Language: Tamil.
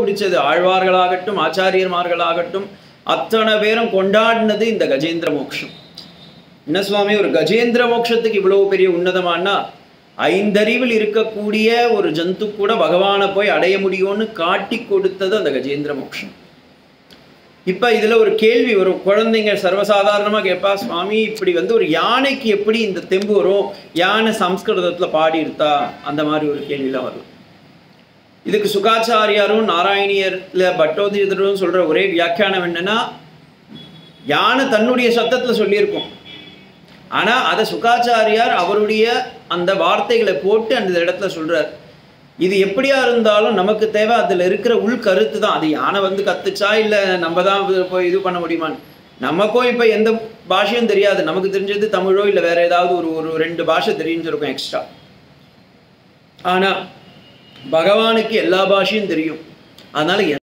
பிடிச்சது ஆழ்வார்களாகட்டும் ஆச்சாரியர்மார்களாகட்டும் அத்தனை பேரும் கொண்டாடினது இந்த கஜேந்திர மோட்சம் என்ன சுவாமி ஒரு கஜேந்திர மோட்சத்துக்கு இவ்வளவு பெரிய உன்னதமானா ஐந்தறிவில் இருக்கக்கூடிய ஒரு ஜந்து கூட பகவானை போய் அடைய முடியும்னு காட்டி கொடுத்தது அந்த கஜேந்திர மோட்சம் இப்போ இதில் ஒரு கேள்வி வரும் குழந்தைங்க சர்வசாதாரணமாக கேட்பா சுவாமி இப்படி வந்து ஒரு யானைக்கு எப்படி இந்த தெம்பு வரும் யானை சம்ஸ்கிருதத்தில் பாடியிருத்தா அந்த மாதிரி ஒரு கேள்விலாம் வரும் இதுக்கு சுகாச்சாரியாரும் நாராயணியர்ல பட்டோதீதரும் சொல்ற ஒரே வியாக்கியானம் என்னன்னா யானை தன்னுடைய சத்தத்தில் சொல்லியிருக்கும் ஆனா அதை சுகாச்சாரியார் அவருடைய அந்த வார்த்தைகளை போட்டு அந்த இடத்துல சொல்றார் இது எப்படியா இருந்தாலும் நமக்கு தேவை அதில் இருக்கிற உள் கருத்து தான் அது யானை வந்து கத்துச்சா இல்லை நம்ம தான் இது போய் இது பண்ண முடியுமான்னு நமக்கும் இப்போ எந்த பாஷையும் தெரியாது நமக்கு தெரிஞ்சது தமிழோ இல்லை வேற ஏதாவது ஒரு ஒரு ரெண்டு பாஷை தெரிஞ்சிருக்கும் எக்ஸ்ட்ரா ஆனா பகவானுக்கு எல்லா பாஷையும் தெரியும் அதனால